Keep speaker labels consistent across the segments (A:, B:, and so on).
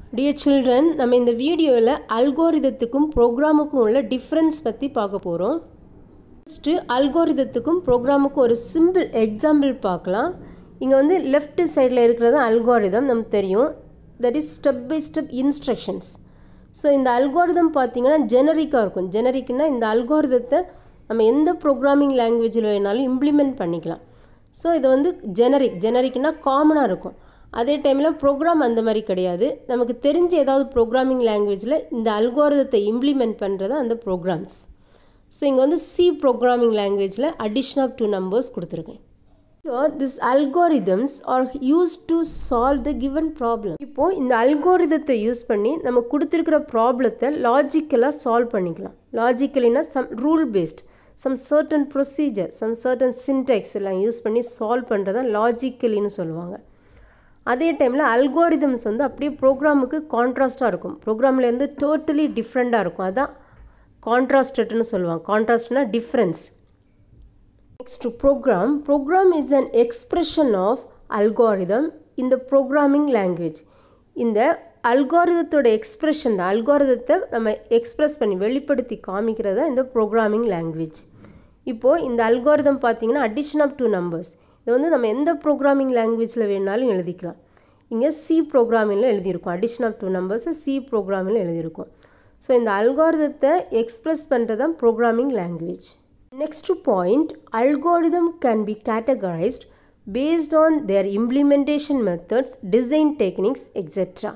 A: dear children நம்ம இந்த வீடியோவில் அல்கோரிதத்துக்கும் ப்ரோக்ராமுக்கும் உள்ள டிஃப்ரென்ஸ் பற்றி பார்க்க போகிறோம் ஃபஸ்ட்டு அல்கோரிதத்துக்கும் ப்ரோக்ராமுக்கும் ஒரு சிம்பிள் எக்ஸாம்பிள் பார்க்கலாம் இங்கே வந்து லெஃப்ட் சைடில் இருக்கிறது அல்கோரிதம் நமக்கு தெரியும் that is step by step instructions so இந்த அல்கோரிதம் பார்த்தீங்கன்னா ஜெனரிக்காக இருக்கும் ஜெனரிக்னா இந்த அல்கோரிதத்தை நம்ம எந்த ப்ரோக்ராமிங் லாங்குவேஜில் வேணாலும் இம்ப்ளிமெண்ட் பண்ணிக்கலாம் ஸோ இது வந்து ஜெனரிக் ஜெனரிக்னா காமனாக இருக்கும் அதே டைமில் ப்ரோக்ராம் அந்த மாதிரி கிடையாது நமக்கு தெரிஞ்ச ஏதாவது ப்ரோக்ராமிங் லாங்குவேஜில் இந்த அல்கோரிதத்தை இம்ப்ளிமெண்ட் பண்ணுறது அந்த ப்ரோக்ராம்ஸ் ஸோ இங்கே வந்து சி ப்ரோக்ராமிங் லாங்குவேஜில் அடிஷன் ஆஃப் டூ நம்பர்ஸ் கொடுத்துருக்கேன் so this algorithms are use to solve the given problem இப்போது இந்த அல்கோரிதத்தை யூஸ் பண்ணி நம்ம கொடுத்துருக்கிற ப்ராப்ளத்தை லாஜிக்கலாக சால்வ் பண்ணிக்கலாம் லாஜிக்கலினா some rule based some certain procedure some certain syntax எல்லாம் யூஸ் பண்ணி சால்வ் பண்ணுறதா லாஜிக்கலின்னு சொல்லுவாங்க அதே டைமில் அல்கோரிதம்ஸ் வந்து அப்படியே ப்ரோக்ராமுக்கு கான்ட்ராஸ்ட்டாக இருக்கும் ப்ரோக்ராம்லேருந்து டோட்டலி டிஃப்ரெண்ட்டாக இருக்கும் அதான் கான்ட்ராஸ்டட்னு சொல்லுவாங்க கான்ட்ராஸ்ட்னா difference next program program is an expression of algorithm இந்த ப்ரோக்ராமிங் லாங்குவேஜ் இந்த அல்காரிதத்தோட எக்ஸ்ப்ரெஷன் தான் அல்காரிதத்தை நம்ம எக்ஸ்ப்ரெஸ் பண்ணி வெளிப்படுத்தி காமிக்கிறது இந்த ப்ரோக்ராமிங் லாங்குவேஜ் இப்போது இந்த அல்காரிதம் பார்த்தீங்கன்னா அடிஷன் ஆஃப் டூ நம்பர்ஸ் இதை வந்து நம்ம எந்த ப்ரோக்ராமிங் லாங்குவேஜில் வேணாலும் எழுதிக்கலாம் இங்கே சி ப்ரோக்ராமிங்கில் எழுதியிருக்கோம் அடிஷன் ஆஃப் டூ நம்பர்ஸை சி ப்ரோக்ராமில் எழுதியிருக்கோம் ஸோ இந்த அல்காரிதத்தை எக்ஸ்ப்ரெஸ் பண்ணுறது தான் programming language next point algorithm can be categorized based on their implementation methods design techniques etcetera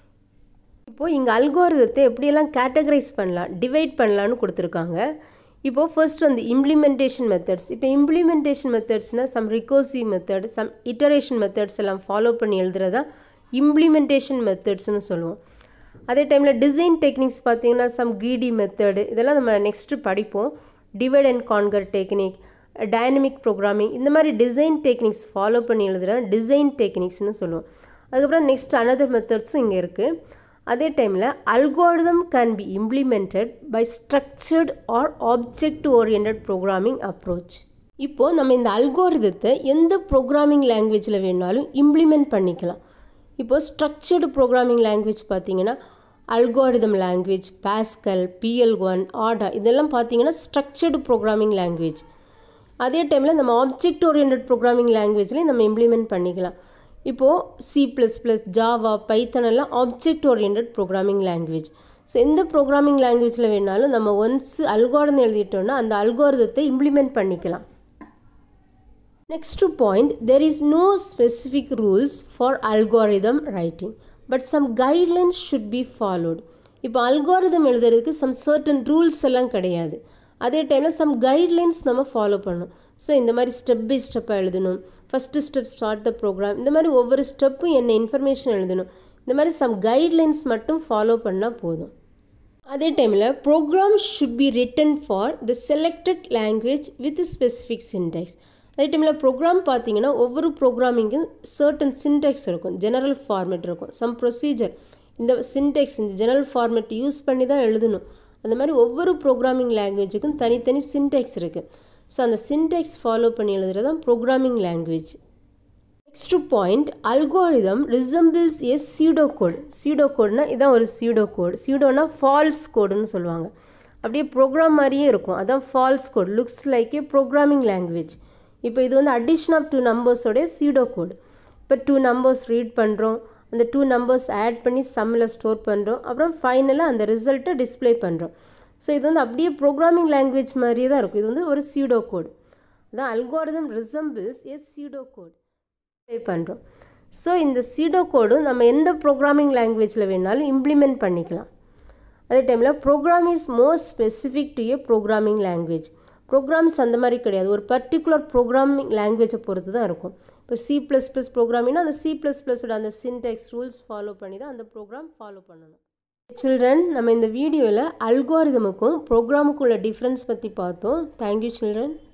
A: இப்போது இங்கே அல்கோரிதத்தை எப்படியெல்லாம் கேட்டகரைஸ் பண்ணலாம் டிவைட் பண்ணலான்னு கொடுத்துருக்காங்க இப்போது ஃபர்ஸ்ட் வந்து இம்ப்ளிமெண்டேஷன் மெத்தட்ஸ் இப்போ இம்ப்ளிமெண்டேஷன் மெத்தட்ஸ்னால் some recursive method some iteration methods எல்லாம் ஃபாலோ பண்ணி எழுதுறதா இம்ப்ளிமெண்டேஷன் மெத்தட்ஸ்னு சொல்லுவோம் அதே டைமில் டிசைன் டெக்னிக்ஸ் பார்த்தீங்கன்னா சம் க்ரீடி மெத்தடு இதெல்லாம் நம்ம நெக்ஸ்ட்டு படிப்போம் divide and conquer technique dynamic programming இந்த மாதிரி டிசைன் டெக்னிக்ஸ் ஃபாலோ பண்ணி எழுதுகிற டிசைன் டெக்னிக்ஸ்னு சொல்லுவோம் அதுக்கப்புறம் நெக்ஸ்ட் அனதர் மெத்தட்ஸும் இங்கே இருக்குது அதே டைமில் algorithm can be implemented by structured or object orient programming approach இப்போது நம்ம இந்த அல்கோரிதத்தை எந்த ப்ரோக்ராமிங் லாங்குவேஜில் வேணாலும் இம்ப்ளிமெண்ட் பண்ணிக்கலாம் இப்போது ஸ்ட்ரக்சர்டு ப்ரோக்ராமிங் லாங்குவேஜ் பார்த்தீங்கன்னா algorithm language Pascal PL one Ada இதெல்லாம் பார்த்தீங்கன்னா ஸ்ட்ரக்சர்டு ப்ரோக்ராமிங் லாங்குவேஜ் அதே டைமில் நம்ம ஆப்ஜெக்ட் ஓரியன்ட் ப்ரோக்ராமிங் லாங்குவேஜ்லேயும் நம்ம இம்ப்ளிமெண்ட் பண்ணிக்கலாம் இப்போது C plus plus Java Python எல்லாம் object orient programming language so எந்த ப்ரோக்ராமிங் லாங்குவேஜில் வேணாலும் நம்ம ஒன்ஸ் அல்கோரிதம் எழுதிட்டோம்னா அந்த அல்கோரிதத்தை இம்ப்ளிமெண்ட் பண்ணிக்கலாம் next point there is no specific rules for algorithm writing but some guidelines should be followed இப்போ அல்கோரிதம் எழுதுறதுக்கு சம் சர்டன் ரூல்ஸ் எல்லாம் கிடையாது அதே டைமில் சம் கைட்லைன்ஸ் நம்ம ஃபாலோ பண்ணணும் ஸோ இந்த மாதிரி ஸ்டெப் பை ஸ்டெப்பாக எழுதணும் first step start the program இந்த மாதிரி ஒவ்வொரு ஸ்டெப்பும் என்ன இன்ஃபர்மேஷன் எழுதணும் இந்த மாதிரி சம் கைட்லைன்ஸ் மட்டும் ஃபாலோ பண்ணால் போதும் அதே டைமில் program should be written for the selected language with specific syntax அதே டைமில் ப்ரோக்ராம் பார்த்தீங்கன்னா ஒவ்வொரு ப்ரோக்ராமிங்கும் சர்டன் சின்டெக்ஸ் இருக்கும் ஜெனரல் ஃபார்மேட் இருக்கும் சம் ப்ரொசீஜர் இந்த சின்டெக்ஸ் இந்த ஜெனரல் ஃபார்மேட் யூஸ் பண்ணி தான் எழுதணும் அந்த மாதிரி ஒவ்வொரு ப்ரோக்ராமிங் லாங்குவேஜுக்கும் தனித்தனி சின்டெக்ஸ் இருக்குது ஸோ அந்த சின்டெக்ஸ் ஃபாலோ பண்ணி எழுதுறது தான் programming language next point algorithm resembles a pseudo code pseudo கோட்னா இதான் ஒரு சியூடோ கோட் சியூடோனா ஃபால்ஸ் கோடுன்னு சொல்லுவாங்க அப்படியே ப்ரோக்ராம் மாதிரியே இருக்கும் அதான் false code looks like a programming language இப்போ இது வந்து அடிஷன் ஆஃப் டூ நம்பர்ஸோடைய சியூடோ கோட் இப்போ டூ நம்பர்ஸ் ரீட் பண்ணுறோம் அந்த டூ நம்பர்ஸ் ஆட் பண்ணி சம்மில் ஸ்டோர் பண்ணுறோம் அப்புறம் ஃபைனலாக அந்த ரிசல்ட்டை டிஸ்பிளே பண்ணுறோம் ஸோ இது வந்து அப்படியே ப்ரோக்ராமிங் லாங்குவேஜ் மாதிரியே தான் இருக்கும் இது வந்து ஒரு சியூடோ கோட் அதான் algorithm resembles as pseudo code play பண்ணுறோம் ஸோ இந்த சீடோ கோடும் நம்ம எந்த ப்ரோக்ராமிங் லாங்குவேஜில் வேணாலும் இம்ப்ளிமெண்ட் பண்ணிக்கலாம் அதே டைமில் program is more specific to a programming language programs அந்த மாதிரி கிடையாது ஒரு பர்டிகுலர் ப்ரோக்ராமிங் லாங்குவேஜை பொறுத்து தான் இருக்கும் இப்போ சி ப்ளஸ் ப்ளஸ் ப்ரோக்ராமிங்னா அந்த சி ப்ளஸ் ப்ளஸோட அந்த சின்டெக்ஸ் ரூல்ஸ் ஃபாலோ பண்ணி தான் அந்த ப்ரோக்ராம் ஃபாலோ பண்ணணும் சில்ட்ரன் நம்ம இந்த வீடியோவில் அல்கோரிதமுக்கும் ப்ரோக்ராமுக்கும் உள்ள டிஃப்ரென்ஸ் பற்றி பார்த்தோம் தேங்க்யூ சில்ட்ரன்